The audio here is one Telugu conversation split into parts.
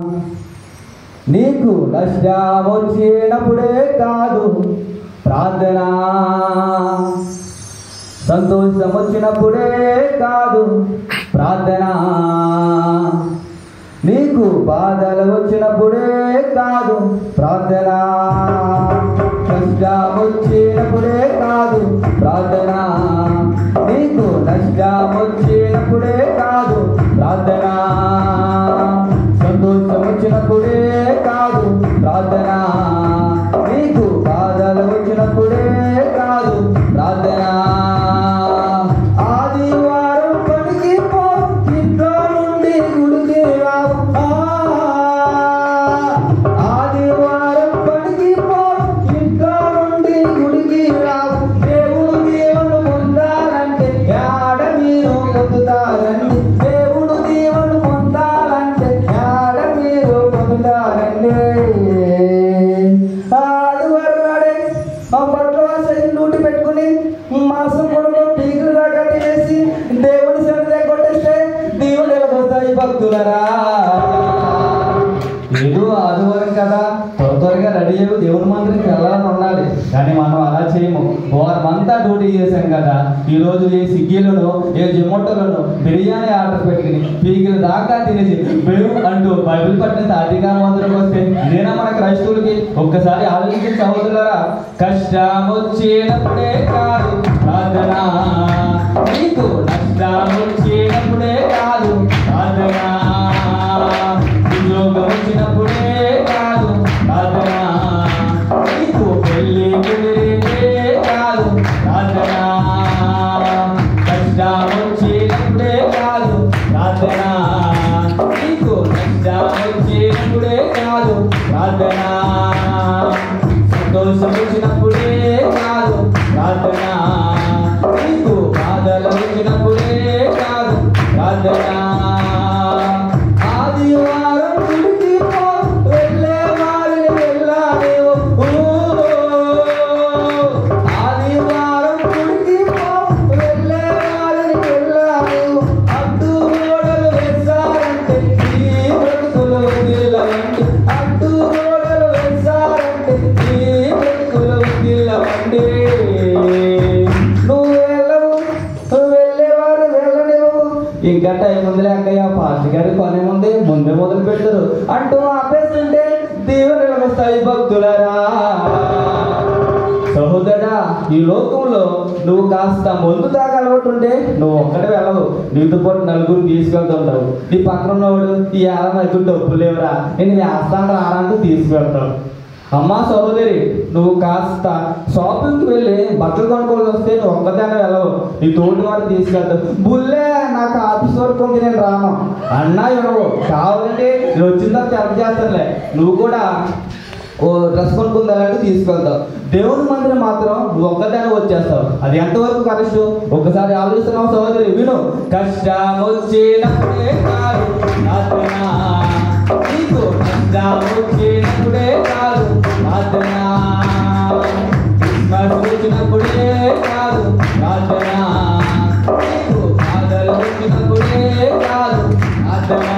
నీకు నష్టం వచ్చినప్పుడే కాదు ప్రార్థన సంతోషం వచ్చినప్పుడే కాదు ప్రార్థన నీకు బాధలు వచ్చినప్పుడే కాదు ప్రార్థన కష్టం వచ్చినప్పుడే కాదు ప్రార్థన నీకు నష్టం వచ్చినప్పుడే కాదు ప్రార్థన సంతోషం వచ్చినప్పుడే కాదు ప్రార్థన నీకు బాధలు వచ్చినప్పుడే కాదు ప్రార్థన ఆదివారం పనికి పో ఇంట్లో నుండి గుడికి రావు ఆ, ఆదివారం పనికి పో ఇంట్లో నుండి గుడికి రావు దేవుడు దేవుడు పొందాలంటే యాడ మీరు పొందుతారండి దేవుడు దేవుడు పొందాలంటే యాడ మీరు పొందుతారండి ఆదివారం నాడే మా బట్టలు వాసి నూటి పెట్టుకుని మాసం పొడవు పీకులు దాకా వేసి దేవుడి సన్నిధి కొట్టేస్తే దేవుడు వెళ్ళిపోతాయి భక్తులరా ఏదో ఆదివారం కదా త్వర త్వరగా రెడీ అయ్యి దేవుని మందిరికి వెళ్ళాలని ఉండాలి కానీ మనం అలా చేయము వారం అంతా డ్యూటీ చేశాం కదా ఈ రోజు ఏ స్విగ్గీలను ఏ జొమాటోలను బిర్యానీ ఆర్డర్ పెట్టుకుని పీకిల దాకా తినేసి మేము అంటూ బైబిల్ పట్టిన తాటిగా మందిరం వస్తే ఇదేనా మన క్రైస్తవులకి ఒక్కసారి ఆలోచించి సహోదరులారా కష్టం వచ్చినప్పుడే కాదు ప్రార్థన నీకు నష్టం వచ్చినప్పుడే కాదు ప్రార్థన ఉద్యోగం వచ్చినప్పుడే కాదు ప్రార్థన నీకు పెళ్లి కుదిరితే కాదు ప్రార్థన కష్టం వచ్చినప్పుడే కాదు ప్రార్థన నీకు కష్టం వచ్చినప్పుడే కాదు ప్రార్థన సంతోషం వచ్చినప్పుడే కాదు ప్రార్థన నీకు బాధలు వచ్చినప్పుడే కాదు ప్రార్థన ఆదివారం గుడికి పో, వెళ్ళే వారిని వెళ్ళాలేవు. ఊ, ఆదివారం గుడికి పో, వెళ్ళే వారిని వెళ్ళాలేవు. అడ్డు గోడలు వేశారంటే ఈ బ్రతుకులు వదిలవండి. అడ్డు గోడలు వేశారంటే ఈ బ్రతుకులు వదిలవండి. నువ్వు వెళ్ళవు నువ్వు వెళ్ళేవారు వెళ్ళలేవు ఇంకా టైం ఉంది లేకయ్యా పాస్టర్ గారి పని ఉంది ముందే మొదలు పెడతారు అంటూ ఆపేస్తుంటే దేవుని వస్తాయి భక్తులరా సహోదరా ఈ లోకంలో నువ్వు కాస్త ముందు దాకా అలవాటు ఉంటే నువ్వు ఒక్కడే వెళ్ళవు నీతో పాటు నలుగురు తీసుకెళ్తుంటావు నీ పక్కన ఉన్నవాడు ఈ ఏళ్ళ నలుగురు డబ్బులు లేవురా నేను వేస్తాను రానంటూ తీసుకెళ్తావు అమ్మా సహోదరి నువ్వు కాస్త షాపింగ్కి వెళ్ళి బట్టలు కొనుక్కోవాలి వస్తే నువ్వు ఒక్కదాన్ని వెళ్ళవు నీ తోటి వాడు తీసుకెళ్తావు బుల్లే నాకు ఆఫీస్ వర్క్ ఉంది నేను రాను అన్నా ఇవ్వవు కావాలంటే నేను వచ్చిన తర్వాత హెల్ప్ చేస్తానులే నువ్వు కూడా ఓ డ్రెస్ కొనుక్కుందాలంటే తీసుకెళ్తావు దేవుని మందిరం మాత్రం నువ్వు ఒక్కదాన్ని వచ్చేస్తావు అది ఎంతవరకు కరెక్ట్ ఒకసారి ఆలోచిస్తున్నావు సహోదరి విను కష్టం వచ్చినప్పుడే కాదు ప్రార్థన. నీకు కష్టం వచ్చినప్పుడే కాదు ప్రార్థన. క్రిస్మస్ వచ్చినప్పుడే కాదు ప్రార్థన. నీకు బాధలు వచ్చినప్పుడే కాదు ప్రార్థన.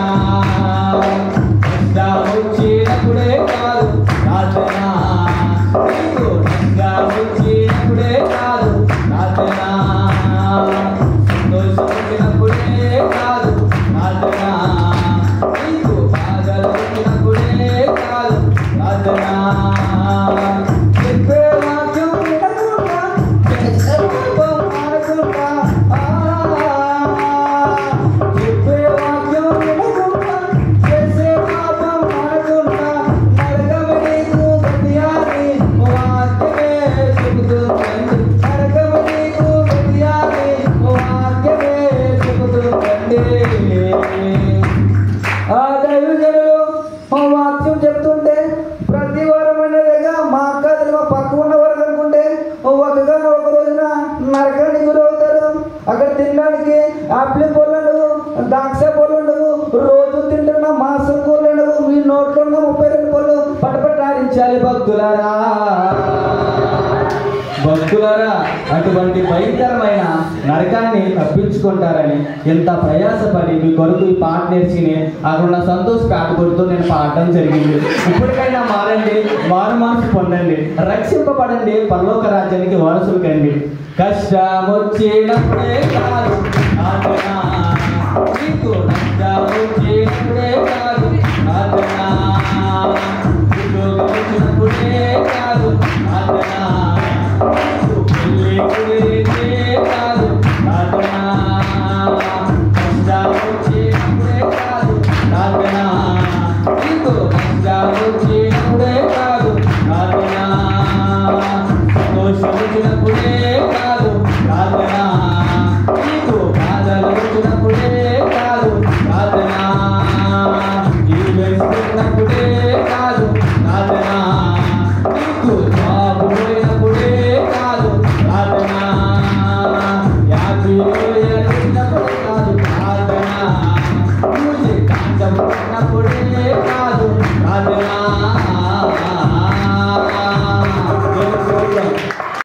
కష్టం వచ్చినప్పుడే కాదు ప్రార్థన నీకు కష్టం వచ్చినప్పుడే కాదు ప్రార్థన సంతోషం వచ్చినప్పుడే కాదు ప్రార్థన నీకు బాధలు వచ్చినప్పుడే కాదు ప్రార్థన చెప్పే వాక్యం వినకుండా చేసే పాపం మానకుండా చెప్పే వాక్యం వినకుండా చేసే పాపం మానకుండా నరకమే నీకు గతియాలి వాక్యమే చెబుతుందండి నరకమే నీకు గతియాలి వాక్యమే చెబుతుందండి ఆ దైవజనులు మా వాక్యం చెప్తుంటే ప్రతి వారం అనేదిగా మా అక్క అది మా పక్క ఉన్న వారు అనుకుంటే ఒకగా ఒక రోజున నరకానికి గురవుతారు అక్కడ తినడానికి ఆపిల్ పళ్ళు ఉండవు ద్రాక్ష పళ్ళు ఉండవు రోజు తింటున్న మాంసం కూరలు ఉండవు మీ నోట్లో ఉన్న ముప్పై రెండు పళ్ళు పటపటాడించాలి భక్తులారా భక్తులారా అటువంటి భయంకరమైన నరకాన్ని తప్పించుకుంటారని ఎంత ప్రయాసపడి మీ కొరకు ఈ పాట నేర్చుకుని అక్కడ ఉన్న సంతోష్ పాట కొడుతూ నేను పాడటం జరిగింది ఇప్పటికైనా మారండి మారు మనసు పొందండి రక్షింపబడండి పరలోక రాజ్యానికి వారసులు కండి కష్టం వచ్చినప్పుడే కాదు ఆదరణ. నీకు నష్టం వచ్చినప్పుడే కాదు ఆదరణ. ఉద్యోగం వచ్చినప్పుడే కాదు ఆదరణ. నీకు పెళ్లి కుదిరితే కాదు ఆదరణ. కష్టం వచ్చినప్పుడే కాదు ఆదరణ. నీకు కష్టం వచ్చినప్పుడే కాదు ఆదరణ. సంతోషం వచ్చినప్పుడే కాదు ప్రార్థన నీకు బాధలు వచ్చినప్పుడే కాదు ప్రార్థన జీవిస్తున్నప్పుడే కాదు ప్రార్థన నీకు జాబు పోయినప్పుడే కాదు ప్రార్థన యాభై ఎదిగినప్పుడే కాదు ప్రార్థన మ్యూజిక్ కాండం ఉన్నప్పుడే కాదు ప్రార్థన